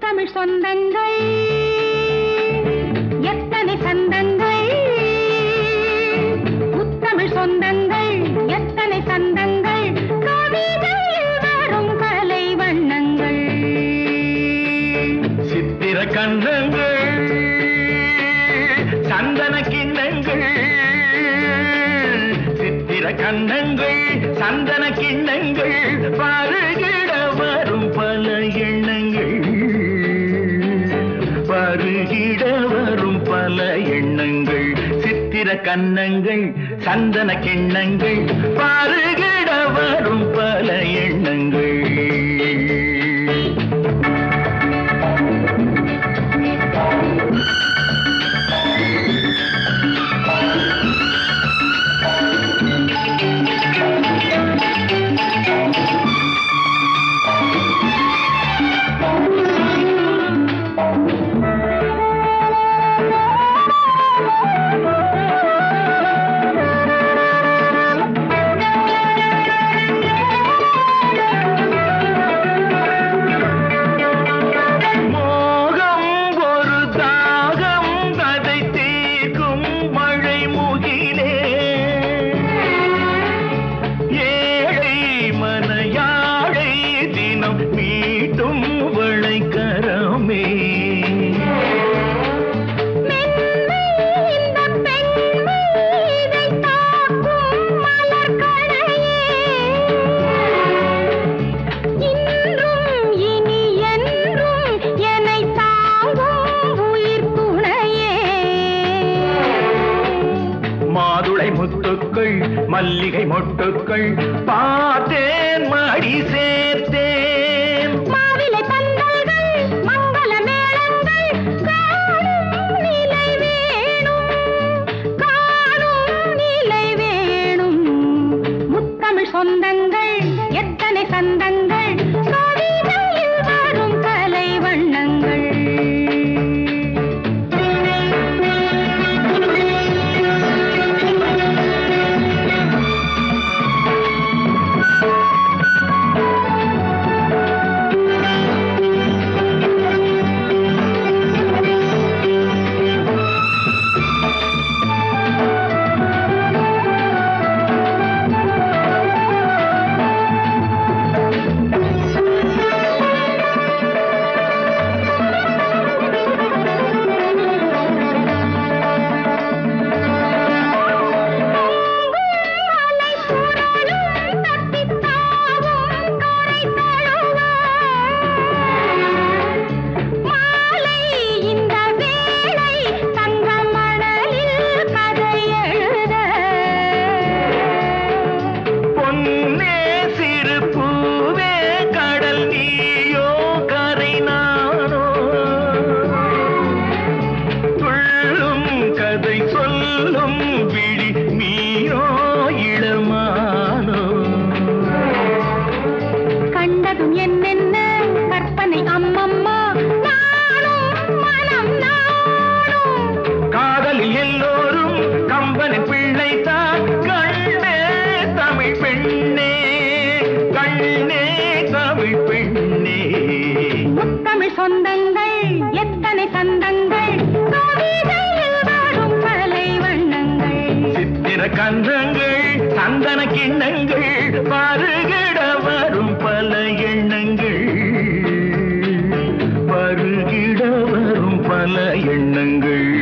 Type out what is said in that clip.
முத்தமிழ் சொந்தங்கள் எத்தனை சந்தங்கள் முத்தமிழ் சொந்தங்கள் எத்தனை சந்தங்கள் கவிதையில் வரும் கலை வண்ணங்கள் சித்திர கண்ணங்கள் சந்தன கிண்ணங்கள் சித்திர கண்ணங்கள் சந்தன கிண்ணங்கள் பருகிட வரும் பல எண்ணங்கள் பருகிட வரும் பல எண்ணங்கள் சித்திர கண்ணங்கள் சந்தன கிண்ணங்கள் பருகிட வரும் பல எண்ணங்கள் மோகம் ஒரு தாகம் அதை தீர்க்கும் மழை முகிலே ஏழை மனையாழை தினம் மீட்டும் வளைக்கரமே மென்மை இந்த பெண்மை இதை தாக்கும் மலர்கணையே இன்றும் இனி என்றும் என்னை தாங்கும் உயிர் துணையே மாதுளை முத்துக்கள் மல்லிகை மொட்டுக்கள் பார்த்தேன் மடி சேர்த்தேன் மாவிலை பந்தல்கள் மங்கள மேளங்கள் காணும் நிலை வேணும் காணும் நிலை வேணும் முத்தமிழ் சொந்தங்கள் எத்தனை சந்தங்கள் கவிதையில் வரும் கலை வண்ணங்கள் அலை சுழலும் தத்தித் தாவும் கரை தழுவ. மாலை இந்த வேளை தங்க மணலில் கதை எழுத பொன்னே சிறு பூவே கடல் நீயோ கரை நானோ துள்ளும் கதை சொல்லும் விழி நீயோ இளமானோ கண்டதும் என்னென்ன கற்பனை அம்மம்மா நானும் மனம் நானும் காதலில் எல்லோரும் கம்பனின் பிள்ளைதான் கண்ணே தமிழ் பெண்ணே கண்ணே தமிழ் பெண்ணே முத்தமிழ் சொந்தங்கள் எத்தனை சந்தங்கள் கவிதையில் வரும் கலை வண்ணங்கள் சித்திர கந்தங்கள் சந்தன கிண்ணங்கள் பருகிட வரும் பல எண்ணங்கள் பருகிட வரும் பல எண்ணங்கள்